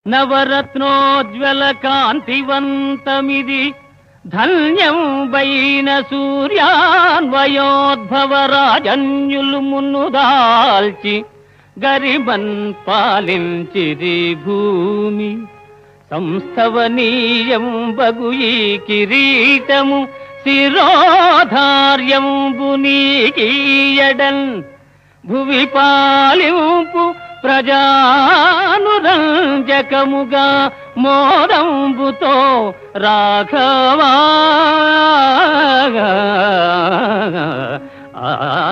నవరత్నోజ్వల కాంతివంతమిది ధన్యం వైన సూర్యాన్వయోద్భవ రాజన్యులు మున్ను దాల్చి గరిబన్ పాలించిది భూమి సంస్థవనీయం బగు ఈ కిరీటము శిరోధార్యంబు నీకీయడన్ భువి పాలింపు ప్రజానురంజకముగా మోదంబుతో రాఘవా ఆ